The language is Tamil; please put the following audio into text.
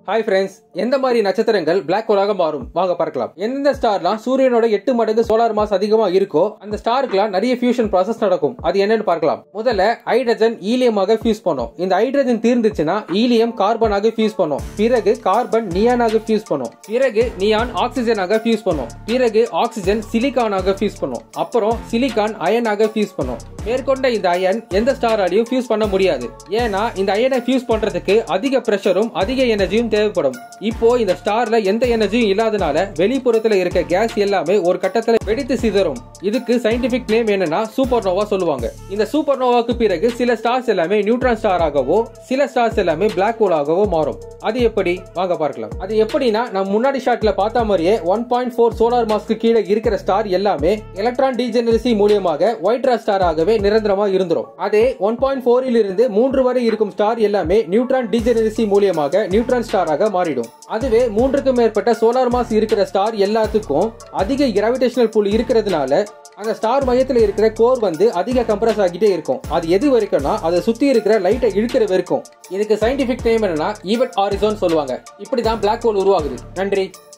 ஹாய் ஃப்ரெண்ட்ஸ் எந்த மாதிரி நட்சத்திரங்கள் பிளாக் ஹோலாக மாறும் வாங்க பார்க்கலாம் எந்தெந்த ஸ்டார்லாம் சூரியனோட எட்டு மடங்கு சோலார் மாஸ் அதிகமா இருக்கோ அந்த ஸ்டாருக்குலாம் நிறைய ஃபியூஷன் ப்ராசஸ் நடக்கும் அது என்னன்னு பார்க்கலாம் முதல்ல ஹைட்ரஜன் ஈலியமாக ஃபியூஸ் பண்ணும் இந்த ஹைட்ரஜன் தீர்ந்துச்சுன்னா ஈலியம் கார்பனாக ஃபியூஸ் பண்ணும் பிறகு கார்பன் நியானாக ஃபியூஸ் பண்ணும் பிறகு நியான் ஆக்சிஜனாக ஃபியூஸ் பண்ணும் பிறகு ஆக்சிஜன் சிலிகானாக ஃபியூஸ் பண்ணும் அப்புறம் சிலிகான் அயனாக ஃபியூஸ் பண்ணும் மேற்கொண்ட இந்த அயன் எந்த ஸ்டாராலையும் ஃபியூஸ் பண்ண முடியாது ஏன்னா இந்த அயனை ஃபியூஸ் பண்றதுக்கு அதிக பிரஷரும் அதிக எனர்ஜியும் தேவைப்படும் இப்போ இந்த ஸ்டார்ல எந்த எனர்ஜியும் இல்லாதனால வெளிப்புறத்துல இருக்க கேஸ் எல்லாமே ஒரு கட்டத்துல வெடித்து சிதறும் இதுக்கு சயின்டிபிக் நேம் என்னன்னா சூப்பர் நோவா சொல்லுவாங்க இந்த சூப்பர் நோவாக்கு பிறகு சில ஸ்டார்ஸ் எல்லாமே நியூட்ரான் ஸ்டாராகவோ சில ஸ்டார்ஸ் எல்லாமே பிளாக் ஹோலாகவோ மாறும் அது எப்படி வாங்க பார்க்கலாம் அது எப்படின்னா நம்ம முன்னாடி ஷாட்ல பார்த்த மாதிரியே ஒன் பாயிண்ட் ஃபோர் சோலார் மாஸ்க்கு கீழே இருக்கிற ஸ்டார் எல்லாமே எலக்ட்ரான் டீஜெனரசி மூலியமாக ஒயிட் ரா ஸ்டாராகவே நிரந்தரமா இருந்துரும் அதே ஒன் பாயிண்ட் ஃபோரில் இருந்து மூன்று வரை இருக்கும் ஸ்டார் எல்லாமே நியூட்ரான் டீஜெனரசி மூலியமாக நியூட்ரான் ஸ்டாராக மாறிடும் அதுவே மூன்றுக்கும் மேற்பட்ட சோலார் மாஸ் இருக்கிற ஸ்டார் எல்லாத்துக்கும் அதிக கிராவிடேஷனல் புல் இருக்கிறதுனால அந்த ஸ்டார் மையத்துல இருக்கிற கோர் வந்து அதிக கம்ப்ரஸ் ஆகிட்டே இருக்கும் அது எது வரைக்கும்னா அதை சுத்தி இருக்கிற லைட்டை இழுக்கிற வரைக்கும் இதுக்கு சயின்டிபிக் நேம் என்னன்னா ஈவெட் ஆரிசோன் சொல்லுவாங்க இப்படிதான் பிளாக் ஹோல் உருவாகுது நன்றி